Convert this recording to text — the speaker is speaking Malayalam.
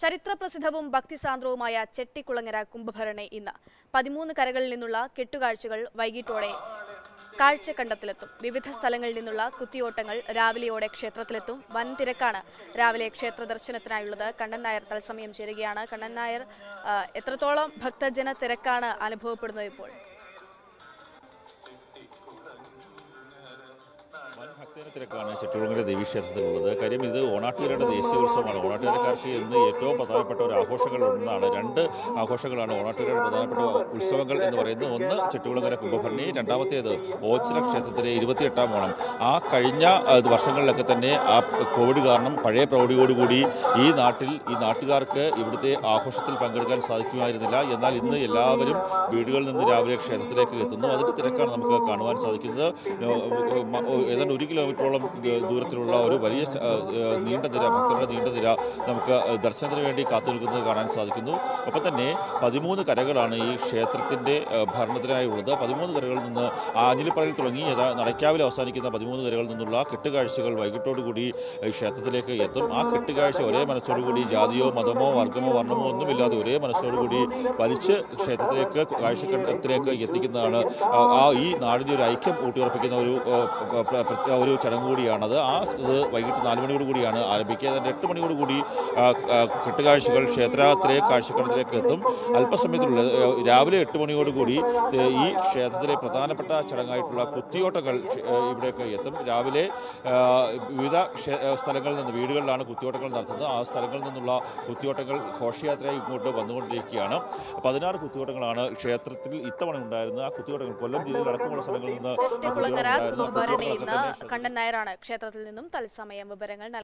ചരിത്രപ്രസിദ്ധവും ഭക്തിസാന്ദ്രവുമായ ചെട്ടിക്കുളങ്ങര കുംഭഭരണി ഇന്ന് പതിമൂന്ന് കരകളിൽ നിന്നുള്ള കെട്ടുകാഴ്ചകൾ വൈകിട്ടോടെ കാഴ്ചക്കണ്ടത്തിലെത്തും വിവിധ സ്ഥലങ്ങളിൽ നിന്നുള്ള കുത്തിയോട്ടങ്ങൾ രാവിലെയോടെ ക്ഷേത്രത്തിലെത്തും വൻ തിരക്കാണ് രാവിലെ ക്ഷേത്ര ദർശനത്തിനായുള്ളത് കണ്ണൻ നായർ തത്സമയം ചേരുകയാണ് കണ്ണൻ നായർ ആ, എത്രത്തോളം ഭക്തജന തിരക്കാണ് അനുഭവപ്പെടുന്നത് ഇപ്പോൾ വൻ ഭക്തജന തിരക്കാണ് ചെട്ടുകുളങ്ങര ദേവീക്ഷേത്രത്തിലുള്ളത് കാര്യം ഇത് ഓണാട്ടുകാരുടെ ദേശീയോത്സവമാണ് ഓണാട്ടുകാരക്കാർക്ക് ഇന്ന് ഏറ്റവും പ്രധാനപ്പെട്ട ഒരു ആഘോഷങ്ങൾ ഒന്നാണ് രണ്ട് ആഘോഷങ്ങളാണ് ഓണാട്ടുകാരുടെ പ്രധാനപ്പെട്ട ഉത്സവങ്ങൾ എന്ന് പറയുന്നത് ഒന്ന് ചെട്ടുകുളങ്ങര കുംഭഭരണി രണ്ടാമത്തേത് ഓച്ചിറ ക്ഷേത്രത്തിലെ ഇരുപത്തിയെട്ടാം ഓണം ആ കഴിഞ്ഞ ആ, വർഷങ്ങളിലൊക്കെ തന്നെ ആ കോവിഡ് കാരണം പഴയ പ്രൗഢിയോടുകൂടി ഈ നാട്ടിൽ ഈ നാട്ടുകാർക്ക് ഇവിടുത്തെ ആഘോഷത്തിൽ പങ്കെടുക്കാൻ സാധിക്കുമായിരുന്നില്ല എന്നാൽ ഇന്ന് എല്ലാവരും വീടുകളിൽ നിന്ന് രാവിലെ ക്ഷേത്രത്തിലേക്ക് എത്തുന്നു അതിൻ്റെ തിരക്കാണ് നമുക്ക് കാണുവാൻ സാധിക്കുന്നത് ഏഹ് മ- ഏതാണ്ട് ഒരു കിലോമീറ്ററോളം ഏഹ് ദൂരത്തിലുള്ള ഒരു വലിയ ച- ഏഹ് നീണ്ട നിര ഭക്തരുടെ നീണ്ട നിര നമുക്ക് ദർശനത്തിന് വേണ്ടി കാത്തു നിൽക്കുന്നത് കാണാൻ സാധിക്കുന്നു ഒപ്പം തന്നെ പതിമൂന്ന് കരകളാണ് ഈ ക്ഷേത്രത്തിൻ്റെ ഏഹ് ഭരണത്തിനായി ഉള്ളത് പതിമൂന്ന് കരകളിൽ നിന്ന് ആഞ്ഞിലിപ്പറയിൽ തുടങ്ങി യഥാ നടക്കാവിൽ അവസാനിക്കുന്ന പതിമൂന്ന് കരകളിൽ നിന്നുള്ള കെട്ടുകാഴ്ചകൾ വൈകിട്ടോടുകൂടി ഈ ക്ഷേത്രത്തിലേക്ക് എത്തും ആ കെട്ടുകാഴ്ച ഒരേ മനസ്സോടുകൂടി ജാതിയോ മതമോ വർഗമോ വർണ്ണമോ ഒന്നുമില്ലാതെ ഒരേ മനസ്സോടുകൂടി വലിച്ച് ക്ഷേത്രത്തിലേക്ക് കാഴ്ചക്കണ്ടത്തിലേക്ക് എത്തിക്കുന്നതാണ് ആ- ആ ഈ നാടിൻ്റെ ഒരു ഐക്യം ഊട്ടിയുറപ്പിക്കുന്ന ഒരു ഏഹ്, പ- പ- പ്ര- ഒരു ചടങ്ങ് കൂടിയാണത് ആ ഇത് വൈകിട്ട് നാല് മണിയോട് കൂടിയാണ് ആരംഭിക്കുക അതിൻ്റെ എട്ട് മണിയോട് കൂടി ആ, ആ, കെട്ടുകാഴ്ചകൾ ക്ഷേത്രത്തിലെ കാഴ്ചക്കണ്ടത്തിലേക്ക് എത്തും അല്പസമയത്തിലുള്ള ഏഹ്, രാവിലെ എട്ട് മണിയോട് കൂടി ഏഹ്, ഈ ക്ഷേത്രത്തിലെ പ്രധാനപ്പെട്ട ചടങ്ങായിട്ടുള്ള കുത്തിയോട്ടങ്ങൾ ക്ഷേ- ഏഹ്, ഇവിടേക്ക് എത്തും രാവിലെ ആ, വിവിധ ക്ഷേ- ഏഹ്, സ്ഥലങ്ങളിൽ നിന്ന് വീടുകളിലാണ് കുത്തിയോട്ടങ്ങൾ നടത്തുന്നത് ആ സ്ഥലങ്ങളിൽ നിന്നുള്ള കുത്തിയോട്ടങ്ങൾ ഘോഷയാത്രയായി ഇങ്ങോട്ട് വന്നുകൊണ്ടിരിക്കുകയാണ് പതിനാറ് കുത്തിയോട്ടങ്ങളാണ് ക്ഷേത്രത്തിൽ ഇത്തവണ ഉണ്ടായിരുന്നത് ആ കുത്തിയോട്ടങ്ങൾ കൊല്ലം ജില്ലയിൽ അടക്കമുള്ള സ്ഥലങ്ങളിൽ നിന്ന് ആ ചെട്ടിക്കുളങ്ങര കുത്തിയോട്ടങ്ങൾ ഉണ്ടായിരുന്നു. ആ കുംഭഭരണി കുത്തിയോട്ടങ്ങളൊക്കെ ഇന്ന് തന്നെ കണ്ണൻ നായരാണ് ക്ഷേത്രത്തിൽ നിന്നും തത്സമയം വിവരങ്ങൾ നൽകിയത്